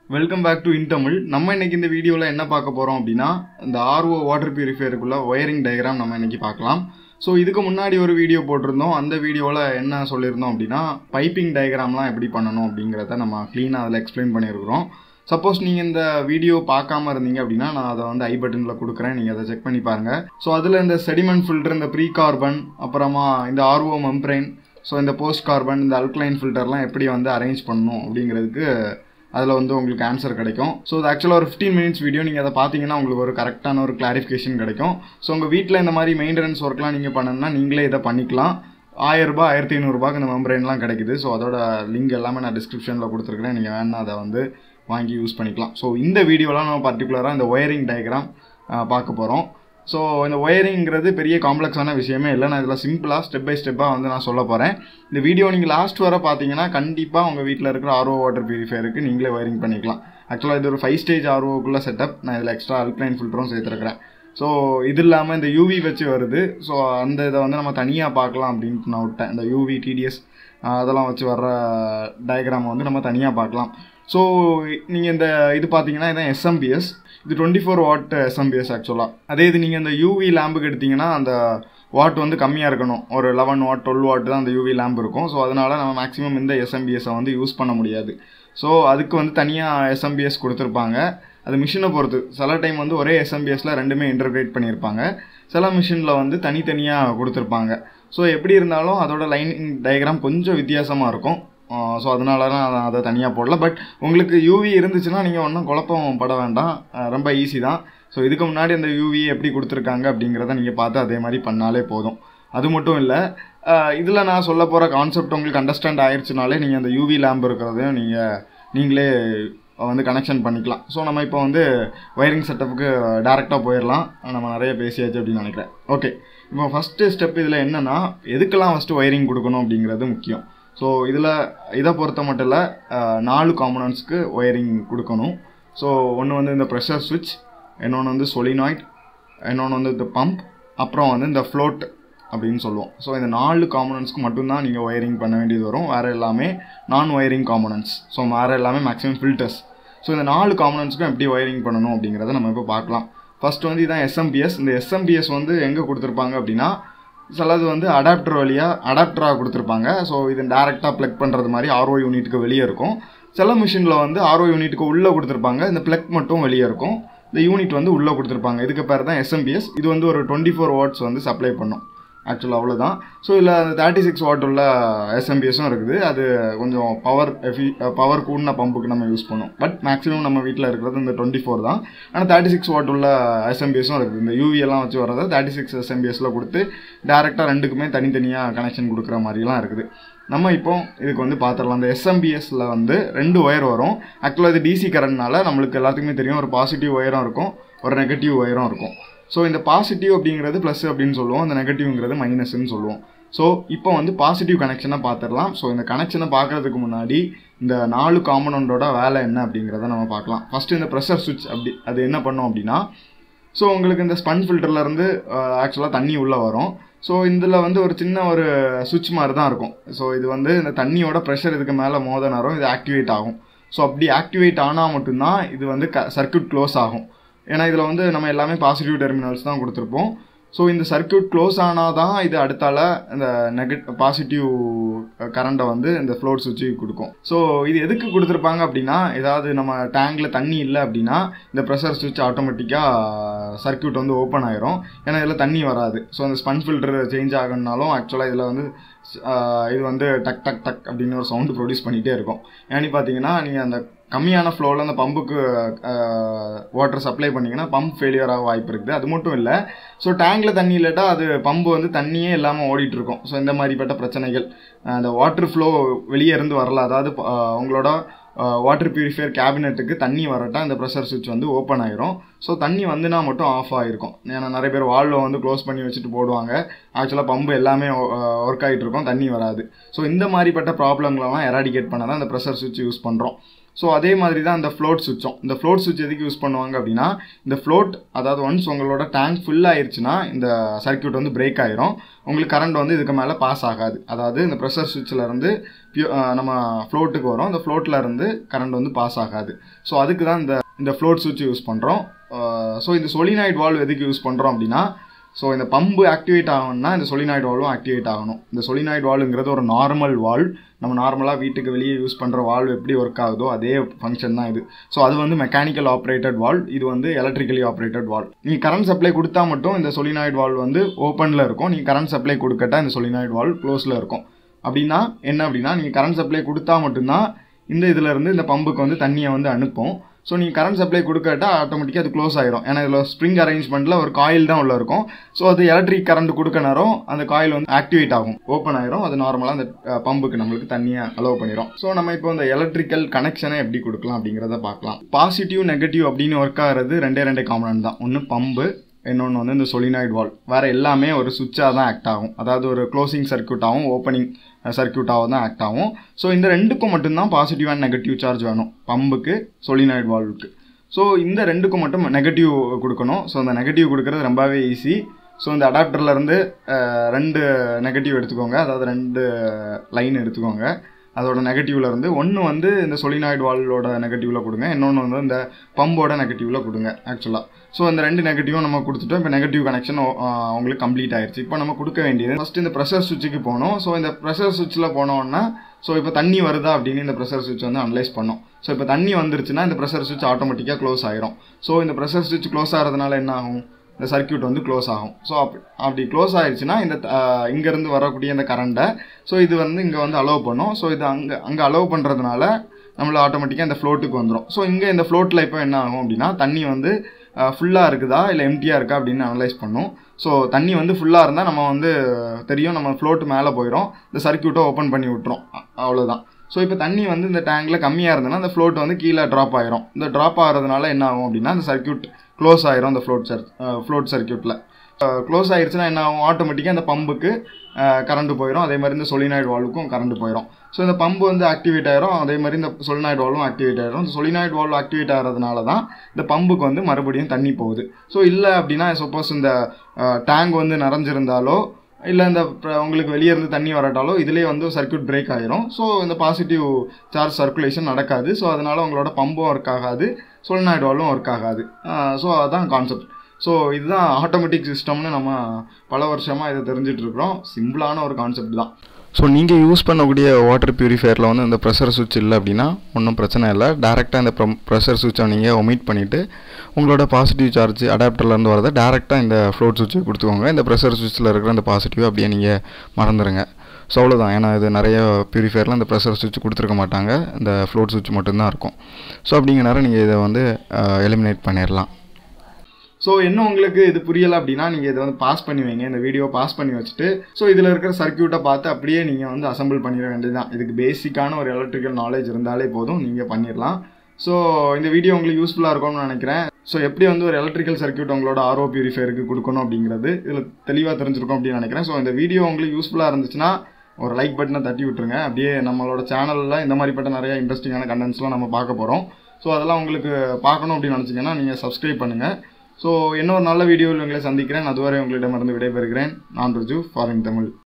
welcome back to இன்டமிழ் நம்ம இன்னைக்கு இந்த வீடியோவில் என்ன பார்க்க போகிறோம் அப்படின்னா இந்த ஆர்ஓ வாட்டர் பியூரிஃபையருக்குள்ள ஒயரிங் டயக்ராம் நம்ம இன்னைக்கு பார்க்கலாம் ஸோ இதுக்கு முன்னாடி ஒரு வீடியோ போட்டிருந்தோம் அந்த வீடியோவில் என்ன சொல்லியிருந்தோம் அப்படின்னா பைப்பிங் டயக்ராம்லாம் எப்படி பண்ணணும் அப்படிங்கிறத நம்ம க்ளீனாக அதில் எக்ஸ்பிளைன் பண்ணியிருக்கிறோம் சப்போஸ் நீங்கள் இந்த வீடியோ பார்க்காம இருந்தீங்க அப்படின்னா நான் அதை வந்து ஐ பட்டனில் கொடுக்குறேன் நீங்கள் அதை செக் பண்ணி பாருங்கள் ஸோ அதில் இந்த செடிமெண்ட் ஃபில்டர் இந்த ப்ரீ கார்பன் அப்புறமா இந்த ஆர்ஓ மெம்ப்ரைன் ஸோ இந்த போஸ்ட் கார்பன் இந்த அல்க்ளைன் ஃபில்டர்லாம் எப்படி வந்து அரேஞ்ச் பண்ணணும் அப்படிங்கிறதுக்கு அதில் வந்து உங்களுக்கு ஆன்சர் கிடைக்கும் ஸோ அது ஆக்சுவலாக ஒரு ஃபிஃப்டீன் மினிட்ஸ் வீடியோ நீங்கள் அதை பார்த்தீங்கன்னா உங்களுக்கு ஒரு கரெக்டான ஒரு கிளாரிஃபிகேஷன் கிடைக்கும் ஸோ உங்கள் வீட்டில் இந்த மாதிரி மெயின்டெனன்ஸ் ஒர்க்லாம் நீங்கள் பண்ணணும்னா நீங்களே இதை பண்ணிக்கலாம் ஆயிரரூபா ஆயிரத்தி ஐநூறுரூபாக்கு இந்த மெம்பரைன்லாம் கிடைக்குது ஸோ அதோட லிங்க் எல்லாமே நான் டிஸ்கிரிப்ஷனில் கொடுத்துருக்கிறேன் நீங்கள் வேணா அதை வந்து வாங்கி யூஸ் பண்ணிக்கலாம் ஸோ இந்த வீடியோலாம் நம்ம பர்டிகுலராக இந்த ஒயரிங் டயக்ராம் பார்க்க போகிறோம் ஸோ இந்த ஒயரிங்கிறது பெரிய காம்ப்ளெக்ஸான விஷயமே இல்லை நான் இதில் சிம்பிளாக ஸ்டெப் பை ஸ்டெப்பாக வந்து நான் சொல்ல போகிறேன் இந்த வீடியோ நீங்கள் லாஸ்ட் வர பார்த்தீங்கன்னா கண்டிப்பாக உங்கள் வீட்டில் இருக்கிற ஆர்ஓ வாட்டர் பியூரிஃபையருக்கு நீங்களே ஒயரிங் பண்ணிக்கலாம் ஆக்சுவலாக இது ஒரு ஃபைவ் ஸ்டேஜ் ஆர்ஓக்குள்ளே செட்டப் நான் இதில் எக்ஸ்ட்ரா அல்க்ளைன் ஃபில்டரும் சேர்த்துருக்கிறேன் ஸோ இது இல்லாமல் இந்த யூவி வச்சு வருது ஸோ அந்த இதை வந்து நம்ம தனியாக பார்க்கலாம் அப்படின்ட்டு நான் விட்டேன் இந்த யூவி டிடிஎஸ் அதெல்லாம் வச்சு வர்ற டயக்ராமை வந்து நம்ம தனியாக பார்க்கலாம் ஸோ நீங்கள் இந்த இது பார்த்தீங்கன்னா இதான் எஸ்எம்பிஎஸ் இது டுவெண்ட்டி ஃபோர் வாட் எஸ்எம்பிஎஸ் ஆக்சுவலாக அதே இது நீங்கள் இந்த யூவி லேம்புக்கு எடுத்தீங்கன்னா அந்த வாட் வந்து கம்மியாக இருக்கணும் ஒரு லெவன் வாட் டுவெல் வாட் தான் அந்த யூவி லேம்ப் இருக்கும் ஸோ அதனால் நம்ம மேக்ஸிமம் இந்த எஸ்எம்பிஎஸை வந்து யூஸ் பண்ண முடியாது ஸோ அதுக்கு வந்து தனியாக எஸ்எம்பிஎஸ் கொடுத்துருப்பாங்க அது மிஷினை பொறுத்து சில டைம் வந்து ஒரே எஸ்எம்பிஎஸில் ரெண்டுமே இன்டர்கிரேட் பண்ணியிருப்பாங்க சில மிஷினில் வந்து தனித்தனியாக கொடுத்துருப்பாங்க ஸோ எப்படி இருந்தாலும் அதோட லைனிங் டயக்ராம் கொஞ்சம் வித்தியாசமாக இருக்கும் ஸோ அதனால தான் நான் அதை தனியாக போடல பட் உங்களுக்கு யூவி இருந்துச்சுன்னா நீங்கள் ஒன்றும் குழப்பம் பட வேண்டாம் ரொம்ப ஈஸி தான் ஸோ இதுக்கு முன்னாடி அந்த யூவி எப்படி கொடுத்துருக்காங்க அப்படிங்கிறத நீங்கள் பார்த்து அதே மாதிரி பண்ணாலே போதும் அது மட்டும் இல்லை இதில் நான் சொல்ல போகிற கான்செப்ட் உங்களுக்கு அண்டர்ஸ்டாண்ட் ஆயிடுச்சுனாலே நீங்கள் அந்த யூவி லேம்ப் இருக்கிறதையும் நீங்கள் நீங்களே வந்து கனெக்ஷன் பண்ணிக்கலாம் ஸோ நம்ம இப்போ வந்து ஒயரிங் செட்டப்புக்கு டேரெக்டாக போயிடலாம் நம்ம நிறைய பேசியாச்சு அப்படின்னு நினைக்கிறேன் ஓகே இப்போ ஃபஸ்ட்டு ஸ்டெப் இதில் என்னென்னா எதுக்கெல்லாம் ஃபஸ்ட்டு ஒயரிங் கொடுக்கணும் அப்படிங்கிறது முக்கியம் ஸோ இதில் இதை பொறுத்த மட்டும் இல்லை நாலு காம்பனன்ட்ஸ்க்கு ஒயரிங் கொடுக்கணும் ஸோ ஒன்று வந்து இந்த ப்ரெஷர் சுவிட்ச் இன்னொன்று வந்து சொலினாய்ட் இன்னொன்று வந்து இந்த பம்ப் அப்புறம் வந்து இந்த ஃப்ளோட் அப்படின்னு சொல்லுவோம் ஸோ இந்த நாலு காம்பனன்ட்ஸ்க்கு மட்டும்தான் நீங்கள் ஒயரிங் பண்ண வேண்டியது வரும் வேறு எல்லாமே நான் ஒயரிங் காம்பனன்ட்ஸ் ஸோ வேறு எல்லாமே மேக்ஸிமம் ஃபில்டர்ஸ் ஸோ இந்த நாலு காம்பனன்ட்ஸ்க்கும் எப்படி ஒயரிங் பண்ணணும் அப்படிங்கிறத நம்ம இப்போ பார்க்கலாம் ஃபஸ்ட் வந்து இதான் எஸ்எம்பிஎஸ் இந்த எஸ்எம்பிஎஸ் வந்து எங்கே கொடுத்துருப்பாங்க அப்படின்னா சிலது வந்து அடாப்டர் வழியாக அடாப்டராக கொடுத்துருப்பாங்க ஸோ இது டேரெக்டாக ப்ளக் பண்ணுறது மாதிரி ஆர்ஓ யூனிட்டுக்கு வெளியே இருக்கும் சில மிஷினில் வந்து ஆர்ஓ யூனிட்டுக்கு உள்ளே கொடுத்துருப்பாங்க இந்த ப்ளக் மட்டும் வெளியே இருக்கும் இந்த யூனிட் வந்து உள்ளே கொடுத்துருப்பாங்க இதுக்கு பேர் தான் எஸ்எம்பிஎஸ் இது வந்து ஒரு டுவெண்ட்டி ஃபோர் வாட்ஸ் வந்து சப்ளை பண்ணும் ஆக்சுவலாக அவ்வளோதான் ஸோ இதில் அந்த தேர்ட்டி சிக்ஸ் வாட் உள்ள எஸ்எம்பிஎஸும் இருக்குது அது கொஞ்சம் பவர் எஃபி பவர் கூடின பம்புக்கு நம்ம யூஸ் பண்ணுவோம் பட் மேக்ஸிமம் நம்ம வீட்டில் இருக்கிறது இந்த டுவெண்ட்டி ஃபோர் தான் ஆனால் தேர்ட்டி சிக்ஸ் வாட் உள்ள எஸ்எம்பிஎஸும் இருக்குது இந்த யூவி எல்லாம் வச்சு வரதை தேர்ட்டி சிக்ஸ் எஸ்எம்பிஎஸில் கொடுத்து டேரெக்டாக ரெண்டுக்குமே தனித்தனியாக கனெக்ஷன் கொடுக்குற மாதிரிலாம் இருக்குது நம்ம இப்போ இதுக்கு வந்து பார்த்துடலாம் அந்த எஸ்எம்பிஎஸில் வந்து ரெண்டு ஒயர் வரும் ஆக்சுவலாக இது டிசி கரண்ட்னால நம்மளுக்கு எல்லாத்துக்குமே தெரியும் ஒரு பாசிட்டிவ் ஒயரும் இருக்கும் ஒரு நெகட்டிவ் ஒயரும் இருக்கும் ஸோ இந்த பாசிட்டிவ் அப்படிங்கிறது ப்ளஸ் அப்படின்னு சொல்லுவோம் இந்த நெகட்டிவ்ங்கிறது மைனஸ்ன்னு சொல்லுவோம் ஸோ இப்போ வந்து பாசிட்டிவ் கனெக்ஷனை பார்த்துடலாம் ஸோ இந்த கனெக்ஷனை பார்க்குறதுக்கு முன்னாடி இந்த நாலு காம்பனண்டோட வேலை என்ன அப்படிங்கிறத நம்ம பார்க்கலாம் ஃபஸ்ட்டு இந்த ப்ரெஷர் சுவிட்ச் அப்படி அது என்ன பண்ணும் அப்படின்னா ஸோ உங்களுக்கு இந்த ஸ்பன் ஃபில்டர்லேருந்து ஆக்சுவலாக தண்ணி உள்ளே வரும் ஸோ இதில் வந்து ஒரு சின்ன ஒரு சுவிட்ச் மாதிரி தான் இருக்கும் ஸோ இது வந்து இந்த தண்ணியோட ப்ரெஷர் இதுக்கு மேலே மோத நேரம் இது ஆக்டிவேட் ஆகும் ஸோ அப்படி ஆக்டிவேட் ஆனால் மட்டும்தான் இது வந்து க சர்க்கியூட் க்ளோஸ் ஆகும் ஏன்னா இதில் வந்து நம்ம எல்லாமே பாசிட்டிவ் டெர்மினல்ஸ் தான் கொடுத்துருப்போம் ஸோ இந்த சர்க்கியூட் க்ளோஸ் ஆனால் தான் இது அடுத்தால இந்த நெகட் பாசிட்டிவ் கரண்ட்டை வந்து இந்த ஃப்ளோட் சுவிட்சு கொடுக்கும் ஸோ இது எதுக்கு கொடுத்துருப்பாங்க அப்படின்னா ஏதாவது நம்ம டேங்கில் தண்ணி இல்லை அப்படின்னா இந்த ப்ரெஷர் சுவிட்ச் ஆட்டோமேட்டிக்காக சர்க்கியூட் வந்து ஓப்பன் ஆயிரும் ஏன்னா இதில் தண்ணி வராது ஸோ அந்த ஸ்பன் ஃபில்டர் சேஞ்ச் ஆகணுனாலும் ஆக்சுவலாக இதில் வந்து இது வந்து டக் டக் டக் அப்படின்னு ஒரு சவுண்டு ப்ரொடியூஸ் பண்ணிகிட்டே இருக்கும் ஏன்னு பார்த்தீங்கன்னா நீங்கள் அந்த கம்மியான ஃப்ளோவில் அந்த பம்புக்கு வாட்டர் சப்ளை பண்ணிங்கன்னா பம்ப் ஃபெயிலியர் ஆக வாய்ப்பு இருக்குது அது மட்டும் இல்லை ஸோ டேங்கில் தண்ணி இல்லாட்டா அது பம்பு வந்து தண்ணியே இல்லாமல் ஓடிட்டுருக்கும் ஸோ இந்த மாதிரிப்பட்ட பிரச்சனைகள் அந்த வாட்டர் ஃப்ளோ வெளியே இருந்து வரல அதாவது உங்களோட வாட்டர் பியூரிஃபையர் கேபினெட்டுக்கு தண்ணி வரட்டா இந்த ப்ரெஷர் சுவிட்ச் வந்து ஓப்பன் ஆயிரும் ஸோ தண்ணி வந்துனா மட்டும் ஆஃப் ஆகிருக்கும் ஏன்னா நிறைய பேர் வால்வை வந்து க்ளோஸ் பண்ணி வச்சுட்டு போடுவாங்க ஆக்சுவலாக பம்பு எல்லாமே ஒர்க் ஆகிட்டு இருக்கும் தண்ணி வராது ஸோ இந்த மாதிரிப்பட்ட ப்ராப்ளங்களெல்லாம் எராடிகேட் பண்ண தான் இந்த ப்ரெஷர் சுவிட்ச் யூஸ் பண்ணுறோம் ஸோ அதே மாதிரி தான் இந்த ஃப்ளோட் சுவிட்சும் இந்த ஃப்ளோட் சுவிட்ச் எதுக்கு யூஸ் பண்ணுவாங்க அப்படின்னா இந்த ஃப்ளோட் அதாவது ஒன்ஸ் உங்களோட டேங்க் ஃபுல் ஆயிருச்சுன்னா இந்த சர்க்கியூட் வந்து பிரேக் ஆயிரும் உங்களுக்கு கரண்ட் வந்து இதுக்கு மேலே பாஸ் ஆகாது அதாவது இந்த ப்ரெஷர் சுவிட்சில் இருந்து pure- அஹ் நம்ம ஃப்ளோட்டுக்கு வரும் அந்த ஃப்ளோட்டில் இருந்து கரண்ட் வந்து பாஸ் ஆகாது ஸோ அதுக்கு தான் இந்த இந்த ஃப்ளோட் சுவிட்ச் யூஸ் பண்ணுறோம் ஸோ இந்த சொலினாய்ட் வால்வ் எதுக்கு யூஸ் பண்ணுறோம் அப்படின்னா ஸோ இந்த பம்பு ஆக்டிவேட் ஆகணும்னா இந்த சொலினாய்டு வால்வும் ஆக்டிவேட் ஆகணும் இந்த சொலினாய்டு வால்வுங்கிறது ஒரு நார்மல் வால்வ் நம்ம நார்மலாக வீட்டுக்கு வெளியே யூஸ் பண்ணுற வால்வ் எப்படி ஒர்க் ஆகுதோ அதே ஃபங்க்ஷன் தான் இது ஸோ அது வந்து மெக்கானிக்கல் ஆப்ரேட்டட் வால்வ் இது வந்து எலக்ட்ரிக்கலி ஆப்ரேட்டட் வால்வ் நீங்கள் கரண்ட் சப்ளை கொடுத்தா மட்டும் இந்த சொலினாய்டு வால்வ் வந்து ஓப்பனில் இருக்கும் நீங்கள் கரண்ட் சப்ளை கொடுக்கட்டா இந்த சொலினாய்டு வால்வ் க்ளோஸில் இருக்கும் அப்படின்னா என்ன அப்படின்னா நீங்கள் கரண்ட் சப்ளை கொடுத்தா மட்டும்தான் இந்த இதுல இருந்து இந்த பம்புக்கு வந்து தண்ணியை வந்து அனுப்பும் ஸோ நீங்கள் கரண்ட் சப்ளை கொடுக்கட்டா ஆட்டோமேட்டிக்காக அது க்ளோஸ் ஆயிரும் ஏன்னா இதில் ஸ்ப்ரிங் அரேஞ்ச்மெண்ட்டில் ஒரு காயில் தான் உள்ள இருக்கும் ஸோ அது எலக்ட்ரிக் கரண்ட் கொடுக்க நேரம் அந்த காயில் வந்து ஆக்டிவேட் ஆகும் ஓப்பன் ஆயிரும் அது நார்மலாக அந்த பம்புக்கு நம்மளுக்கு தண்ணியை அலோவ் பண்ணிடும் ஸோ நம்ம இப்போ இந்த எலக்ட்ரிக்கல் கனெக்ஷனை எப்படி கொடுக்கலாம் அப்படிங்கிறத பார்க்கலாம் பாசிட்டிவ் நெகட்டிவ் அப்படின்னு ஒர்க் ஆகிறது ரெண்டே ரெண்டே காம்பனன்ட் தான் ஒன்று பம்பு இன்னொன்று வந்து இந்த சொலினாய்டு வால் வேறு எல்லாமே ஒரு சுவிட்சாக தான் ஆக்ட் ஆகும் அதாவது ஒரு க்ளோசிங் சர்க்யூட்டாகவும் ஓப்பனிங் சர்க்யூட்டாகவும் தான் ஆக்ட் ஆகும் ஸோ இந்த ரெண்டுக்கும் மட்டும்தான் பாசிட்டிவ் அண்ட் நெகட்டிவ் சார்ஜ் வேணும் பம்புக்கு சொலினாய்டு வால்வுக்கு ஸோ இந்த ரெண்டுக்கும் மட்டும் நெகட்டிவ் கொடுக்கணும் ஸோ அந்த நெகட்டிவ் கொடுக்கறது ரொம்பவே ஈஸி ஸோ இந்த அடாப்டர்ல இருந்து அஹ், ரெண்டு நெகட்டிவ் எடுத்துக்கோங்க அதாவது ரெண்டு லைன் எடுத்துக்கோங்க அதோட நெகட்டிவ்ல இருந்து ஒன்று வந்து இந்த சொலினாய்டு வால்வோட நெகட்டிவ்ல கொடுங்க இன்னொன்று வந்து இந்த பம்போட நெகட்டிவ்ல கொடுங்க ஆக்சுவலாக ஸோ இந்த ரெண்டு நெகட்டிவும் நம்ம கொடுத்துட்டோம் இப்போ நெகட்டிவ் கனெக்ஷன் உங்களுக்கு கம்ப்ளீட் ஆயிருச்சு இப்போ நம்ம கொடுக்க வேண்டியது ஃபர்ஸ்ட் இந்த ப்ரெஷர் சுவிட்சுக்கு போனோம் ஸோ இந்த ப்ரெஷர் சுவிட்சில் போனோம்னா ஸோ இப்போ தண்ணி வருதா அப்படின்னு இந்த ப்ரெஷர் சுவிட்ச் வந்து அனலைஸ் பண்ணும் ஸோ இப்போ தண்ணி வந்துருச்சுன்னா இந்த ப்ரெஷர் சுவிட்ச் ஆட்டோமேட்டிக்காக க்ளோஸ் ஆயிரும் ஸோ இந்த ப்ரெஷர் சுவிட்ச் க்ளோஸ் ஆகிறதுனால என்ன ஆகும் இந்த சர்க்யூட் வந்து க்ளோஸ் ஆகும் ஸோ அப் அப்படி க்ளோஸ் ஆயிடுச்சுன்னா இந்த அஹ், இங்கேருந்து வரக்கூடிய இந்த கரண்ட்டை ஸோ இது வந்து இங்கே வந்து அலோவ் பண்ணும் ஸோ இது அங்கே அங்கே அலோவ் பண்ணுறதுனால நம்மள ஆட்டோமேட்டிக்காக இந்த ஃப்ளோட்டுக்கு வந்துடும் ஸோ இங்கே இந்த ஃப்ளோட்டில் இப்போ என்ன ஆகும் அப்படின்னா தண்ணி வந்து ஃபுல்லாக இருக்குதா இல்லை எம்டியாக இருக்கா அப்படின்னு அனலைஸ் பண்ணும் ஸோ தண்ணி வந்து ஃபுல்லாக இருந்தால் நம்ம வந்து தெரியும் நம்ம ஃப்ளோட் மேலே போயிடும் இந்த சர்க்யூட்டை ஓப்பன் பண்ணி விட்டுரும் அ- அவ்வளவுதான் ஸோ இப்போ தண்ணி வந்து இந்த டேங்கில் கம்மியாக இருந்ததுன்னா அந்த ஃப்ளோட் வந்து கீழே ட்ராப் ஆயிரும் இந்த ட்ராப் ஆகிறதுனால என்ன ஆகும் அப்படின்னா அந்த சர்க்யூட் க்ளோஸ் ஆயிரும் அந்த ஃப்ளோட் சர் ஃப்ளோட் சர்க்யூட்டில் க்ளோஸ் ஆயிருச்சுன்னா என்ன ஆகும் ஆட்டோமேட்டிக்காக அந்த பம்புக்கு கரண்ட் போயிடும் அதே மாதிரி இந்த சொலினாய்டு வால்வுக்கும் கரண்ட் போயிடும் ஸோ இந்த பம்பு வந்து ஆக்டிவேட் ஆயிரும் அதே மாதிரி இந்த சொலினாய்டு வால்வும் ஆக்டிவேட் ஆயிரும் இந்த சொலினாய்டு வால்வ் ஆக்டிவேட் ஆகிறதுனால தான் இந்த பம்புக்கு வந்து மறுபடியும் தண்ணி போகுது ஸோ இல்லை அப்படின்னா சப்போஸ் இந்த டேங்க் வந்து நிறைஞ்சிருந்தாலோ இல்லை இந்த pr- உங்களுக்கு வெளியே இருந்து தண்ணி வரட்டாலோ இதுலேயே வந்து சர்க்யூட் பிரேக் ஆயிரும் ஸோ இந்த பாசிட்டிவ் சார்ஜ் சர்க்குலேஷன் நடக்காது ஸோ அதனால உங்களோட பம்பும் ஒர்க் ஆகாது சொலினாய்டு வால்வும் ஒர்க் ஆகாது ஸோ அதான் கான்செப்ட் ஸோ இதுதான் ஆட்டோமேட்டிக் சிஸ்டம்னு நம்ம பல வருஷமாக இதை தெரிஞ்சுட்டு இருக்கிறோம் சிம்பிளான ஒரு கான்செப்ட் தான் ஸோ நீங்கள் யூஸ் பண்ணக்கூடிய வாட்டர் பியூரிஃபையரில் வந்து இந்த ப்ரெஷர் சுவிட்ச் இல்லை அப்படின்னா ஒன்றும் பிரச்சனை இல்லை டேரெக்டாக இந்த ப்ரெஷர் சுவிட்சை நீங்கள் ஒமிட் பண்ணிவிட்டு உங்களோட பாசிட்டிவ் சார்ஜ் அடாப்டர்லேருந்து வரதை டேரெக்டாக இந்த ஃப்ளோட் சுவிட்சுக்கு கொடுத்துக்கோங்க இந்த ப்ரெஷர் சுவிட்சில் இருக்கிற அந்த பாசிட்டிவ் அப்படியே நீங்கள் மறந்துடுங்க ஸோ அவ்வளோதான் ஏன்னா இது நிறைய பியூரிஃபையரில் இந்த ப்ரெஷர் சுவிட்ச் கொடுத்துருக்க மாட்டாங்க இந்த ஃப்ளோட் சுவிட்ச் மட்டும்தான் இருக்கும் ஸோ அப்படிங்கிற நேரம் நீங்கள் இதை வந்து எலிமினேட் பண்ணிடலாம் ஸோ இன்னும் உங்களுக்கு இது புரியலை அப்படின்னா நீங்கள் இதை வந்து பாஸ் பண்ணி வைங்க இந்த வீடியோ பாஸ் பண்ணி வச்சுட்டு ஸோ இதில் இருக்கிற சர்க்யூட்டை பார்த்து அப்படியே நீங்கள் வந்து அசம்பிள் பண்ணிட வேண்டியதுதான் இதுக்கு பேசிக்கான ஒரு எலக்ட்ரிக்கல் நாலேஜ் இருந்தாலே போதும் நீங்கள் பண்ணிடலாம் ஸோ இந்த வீடியோ உங்களுக்கு யூஸ்ஃபுல்லாக இருக்கும்னு நினைக்கிறேன் ஸோ எப்படி வந்து ஒரு எலக்ட்ரிக்கல் சர்க்யூட் உங்களோட ஆர்ஓ பியூரிஃபையருக்கு கொடுக்கணும் அப்படிங்கிறது இதில் தெளிவாக தெரிஞ்சிருக்கும் அப்படின்னு நினைக்கிறேன் ஸோ இந்த வீடியோ உங்களுக்கு யூஸ்ஃபுல்லாக இருந்துச்சுன்னா ஒரு லைக் பட்டனை தட்டி விட்டுருங்க அப்படியே நம்மளோட சேனலில் இந்த மாதிரிப்பட்ட நிறைய இன்ட்ரெஸ்டிங்கான கண்டென்ட்ஸ்லாம் நம்ம பார்க்க போகிறோம் ஸோ அதெல்லாம் உங்களுக்கு பார்க்கணும் அப்படின்னு நினச்சிங்கன்னா நீங்கள் சப்ஸ்கிரைப் பண்ணுங்கள் ஸோ இன்னொரு நல்ல வீடியோவில் உங்களை சந்திக்கிறேன் அதுவரை உங்களிடமிருந்து விடைபெறுகிறேன் நான் ருஜு ஃபாரின் தமிழ்